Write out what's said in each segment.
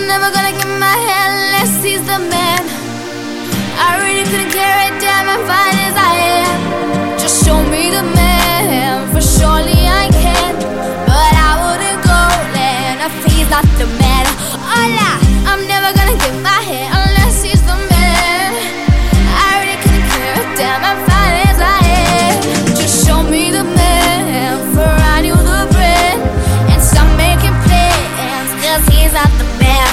never gonna get my head unless he's the man. I really couldn't care a damn if fine as I am. Just show me the man, for surely I can. But I wouldn't go land if he's not the man. Hola, I'm never gonna get my head unless he's the man. I really couldn't care a damn if fine as I am. Just show me the man, for I knew the brand. And stop making plans, cause he's not the man.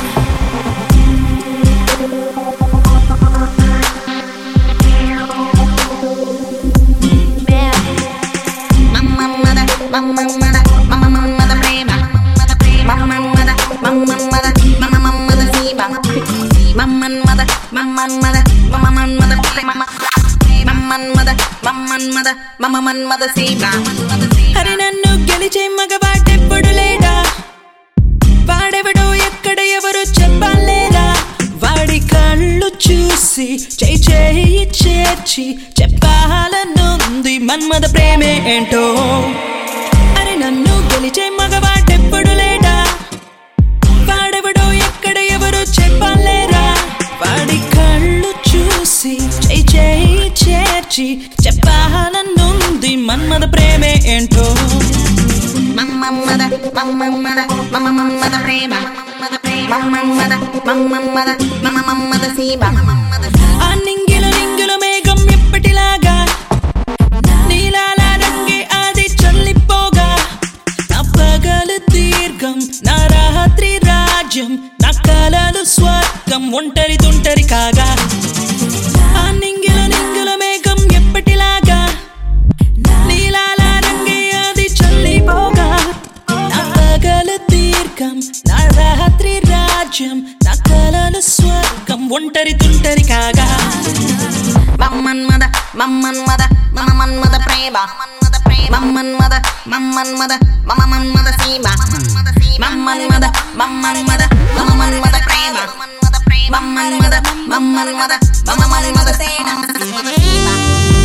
Man. Mamma mother, mamma mother, mamma mother prema. Mamma mother, mamma mother, mamma mother siba. Mamma mother, mamma mother, mamma mother prema. Mamma mother, mamma mother, mamma mother siba. అరే నన్ను గెలిచే మగవాడెప్పుడు లేడా వాడెవడో ఎక్కడ ఎవరు చెప్పలేరా వాడి కళ్ళు చూసి చేయి చేయి చేర్చి చెప్పాలనుంది మన్మద ప్రేమే ఏంటో అరే నన్ను గెలిచే మగవాడెప్పుడు లేడా వాడెవడో ఎక్కడ ఎవరు చెప్పలేరా వాడి కళ్ళు చూసి చేయి చేయి చేర్చి చెప్పాలనుంది మన్మద ప్రేమే ఏంటో Mamma mother, mamma mother, mamma mother prema. Mamma mother, mamma mother, mamma mother siba. ఆ నింగిల నింగిల మేఘం ఎప్పటిలాగా నీలాల రంగే అది చల్లిపోగా నా పగలు దీర్ఘం నా రాత్రి రాజ్యం నా కలలు స్వర్గం ఒంటరి తుంటరి కాగా ఆ నింగిల నింగిల మేఘం ఎప్పటిలాగా నీలాల రంగే అది చల్లిపోగా నా పగలు దీర్ఘం నా రాత్రి రాజ్యం నా కలలు స్వర్గం ఒంటరి తుంటరి కాగా Mamman mother, mamman mother, mamman mother prema. Mamman mother, mamman mother, mamman mother siba. Mamman mother, mamman mother, mamman mother prema. Mamman mother, mamman mother, mamman mother siba.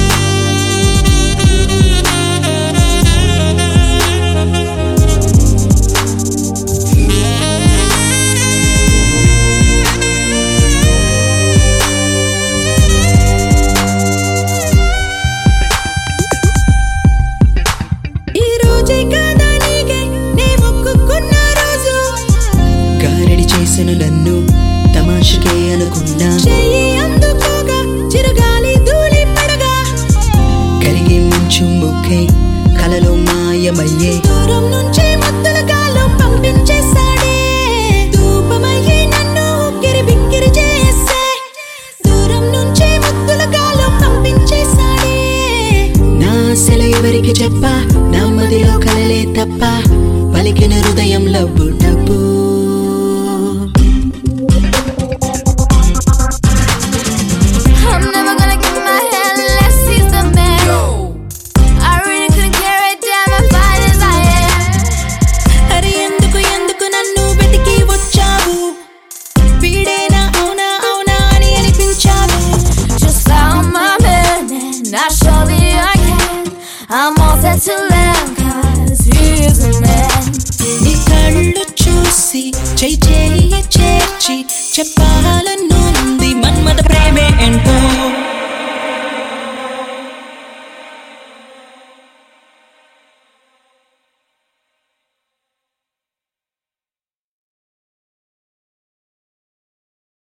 ఈ రోజే కాదా నీకే నే మొక్కుకున్న రోజు గారడి చేసెను నన్ను తమాషకే అనుకున్నా చెయ్యి అందుకోగా చిరుగాలి ధూళి పడగా కరిగి మంచు ముక్కై కలలో మాయమయ్యే దూరం నుంచే మత్తుల గాలం పంపించేశాడే ధూపమయ్యే నన్ను ఉక్కిరి బిక్కిరి చేసే దూరం నుంచే మత్తుల గాలం పంపించేశాడే నా ఆశలు ఎవరికి చెప్ప నా మదిలో కలలే తప్ప పలికిన హృదయంలో డబ్బు I'm never gonna get my head unless he's the man. I really couldn't care a damn if fine as I am. అరే ఎందుకు ఎందుకు నన్ను వెతికి వచ్చావు వీడేనా అవునా అవునా అని అనిపించావు Just found my man, and I surely I can. I'm all set to land, cause he is the man. నీ కళ్ళు చూసి చేయి చేయి చేర్చి చెప్పాలని